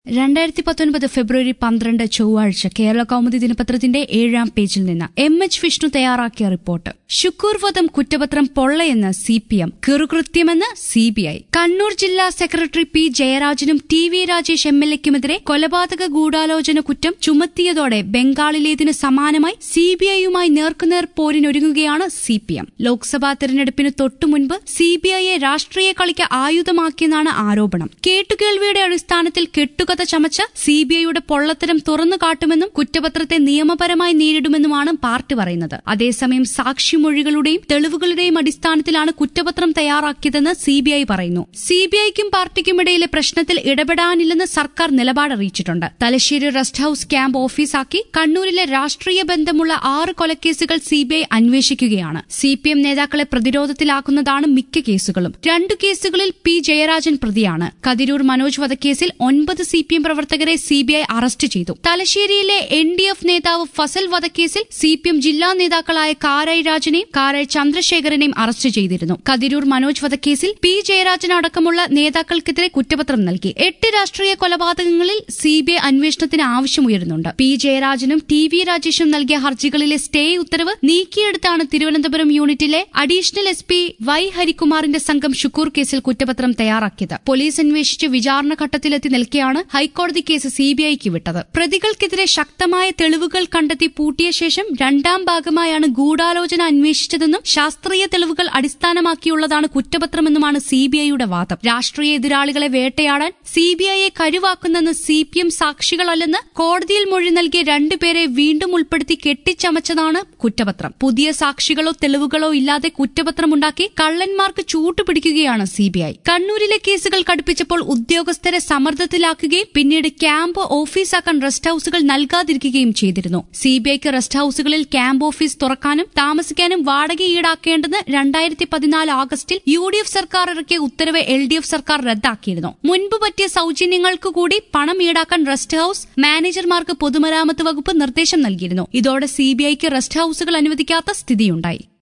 രണ്ടായിരത്തി പത്തൊൻപത് ഫെബ്രുവരി പന്ത്രണ്ട് ചൊവ്വാഴ്ച കേരള കൗമുദി ദിനപത്രത്തിന്റെ ഏഴാം പേജിൽ നിന്ന് എം എച്ച് വിഷ്ണു തയ്യാറാക്കിയ റിപ്പോർട്ട് ശുക്കൂർ വധം കുറ്റപത്രം പൊള്ളയെന്ന് സി പി എം കിറുകൃത്യമെന്ന് സി ബി ഐ കണ്ണൂർ ജില്ലാ സെക്രട്ടറി പി ജയരാജനും T V Rajesh M L എക്കുമെതിരെ കൊലപാതക ഗൂഢാലോചന കുറ്റം ചുമത്തിയതോടെ ബംഗാളിലേതിന് സമാനമായി സി ബി ഐയുമായി നേർക്കുനേർ പോരിനൊരുങ്ങുകയാണ് സി പി എം ലോക്സഭാ തെരഞ്ഞെടുപ്പിന് തൊട്ടുമുൻപ് സി ബി ഐയെ രാഷ്ട്രീയ കളിക്ക് ആയുധമാക്കിയെന്നാണ് ആരോപണം കേട്ടുകേൾവിയുടെ അടിസ്ഥാനത്തിൽ കെട്ടുകഥ ചമച്ച സി ബി ഐയുടെ പൊള്ളത്തരം തുറന്നു കാട്ടുമെന്നും കുറ്റപത്രത്തെ നിയമപരമായി നേരിടുമെന്നുമാണ് പാർട്ടി പറയുന്നത് അതേസമയം സാക്ഷിമൊഴികളുടെയും തെളിവുകളുടെയും അടിസ്ഥാനത്തിലാണ് കുറ്റപത്രം തയ്യാറാക്കിയതെന്ന് സി ബി ഐ പറയുന്നു സി ബി ഐക്കും പാർട്ടിക്കുമിടയിലെ പ്രശ്നത്തിൽ ഇടപെടാനില്ലെന്ന് സർക്കാർ നിലപാടറിയിച്ചിട്ടുണ്ട് തലശ്ശേരി റെസ്റ്റ് ഹൌസ് ക്യാമ്പ് ഓഫീസാക്കി കണ്ണൂരിലെ രാഷ്ട്രീയ ബന്ധമുള്ള ആറ് കൊലക്കേസുകൾ സി ബി ഐ അന്വേഷിക്കുകയാണ് സി പി എം നേതാക്കളെ പ്രതിരോധത്തിലാക്കുന്നതാണ് മിക്ക കേസുകളും രണ്ടു കേസുകളിൽ പി ജയരാജൻ പ്രതിയാണ് കതിരൂർ മനോജ് വധക്കേസിൽ ഒൻപത് സി പി എം പ്രവർത്തകരെ സി ബി ഐ അറസ്റ്റ് ചെയ്തു തലശ്ശേരിയിലെ എൻ ഡി എഫ് നേതാവ് ഫസൽ വധക്കേസിൽ സി പി എം ജില്ലാ നേതാക്കളായ കാരായി രാജനെയും കാരായി ചന്ദ്രശേഖരനെയും അറസ്റ്റ് ചെയ്തിരുന്നു കതിരൂർ മനോജ് വധക്കേസിൽ പി ജയരാജൻ അടക്കമുള്ള നേതാക്കൾക്കെതിരെ കുറ്റപത്രം നൽകി എട്ട് രാഷ്ട്രീയ കൊലപാതകങ്ങളിൽ സി ബി ഐ അന്വേഷണത്തിന് ആവശ്യമുയരുന്നുണ്ട് പി ജയരാജനും ടി വി രാജേഷും നൽകിയ ഹർജികളിലെ സ്റ്റേ ഉത്തരവ് നീക്കിയെടുത്താണ് Thiruvananthapuram unit additional S P Y ഹരികുമാറിന്റെ സംഘം ഷുക്കൂർ കേസിൽ കുറ്റപത്രം തയ്യാറാക്കിയത് പോലീസ് അന്വേഷിച്ച് വിചാരണ ഘട്ടത്തിലെത്തി നിൽക്കെയാണ് ഹൈക്കോടതി കേസ് സിബിഐക്ക് വിട്ടത് പ്രതികൾക്കെതിരെ ശക്തമായ തെളിവുകൾ കണ്ടെത്തി പൂട്ടിയ ശേഷം രണ്ടാം ഭാഗമായാണ് ഗൂഢാലോചന അന്വേഷിച്ചതെന്നും ശാസ്ത്രീയ തെളിവുകൾ അടിസ്ഥാനമാക്കിയുള്ളതാണ് കുറ്റപത്രമെന്നുമാണ് സിബിഐയുടെ വാദം രാഷ്ട്രീയ എതിരാളികളെ വേട്ടയാടാൻ സിബിഐയെ കരുവാക്കുന്നെന്ന് സി പി എം സാക്ഷികളല്ലെന്ന് കോടതിയിൽ മൊഴി നൽകിയ രണ്ടുപേരെ വീണ്ടും ഉൾപ്പെടുത്തി കെട്ടിച്ചമച്ചതാണ് കുറ്റപത്രം പുതിയ സാക്ഷികളോ തെളിവുകളോ ഇല്ലാതെ കുറ്റപത്രമുണ്ടാക്കി കള്ളന്മാർക്ക് ചൂട്ടുപിടിക്കുകയാണ് സിബിഐ കണ്ണൂരിലെ കേസുകൾ കടുപ്പിച്ചപ്പോൾ ഉദ്യോഗസ്ഥരെ സമ്മർദ്ദത്തിലാക്കുകയും പിന്നീട് ക്യാമ്പ് ഓഫീസാക്കാൻ റെസ്റ്റ് ഹൌസുകൾ നൽകാതിരിക്കുകയും ചെയ്തിരുന്നു സിബിഐക്ക് റെസ്റ്റ് ഹൌസുകളിൽ ക്യാമ്പ് ഓഫീസ് തുറക്കാനും താമസിക്കാനും വാടക ഈടാക്കേണ്ടെന്ന് രണ്ടായിരത്തി പതിനാല് ആഗസ്റ്റിൽ യു ഡി എഫ് സർക്കാർ ഇറക്കിയ ഉത്തരവ് എൽ ഡി എഫ് സർക്കാർ റദ്ദാക്കിയിരുന്നു മുൻപ് പറ്റിയ സൌജന്യങ്ങൾക്ക് കൂടി പണം ഈടാക്കാൻ റെസ്റ്റ് ഹൌസ് മാനേജർമാർക്ക് പൊതുമരാമത്ത് വകുപ്പ് നിർദ്ദേശം നൽകിയിരുന്നു ഇതോടെ സിബിഐക്ക് റെസ്റ്റ് ഹൌസുകൾ അനുവദിക്കാത്ത സ്ഥിതിയുണ്ടായി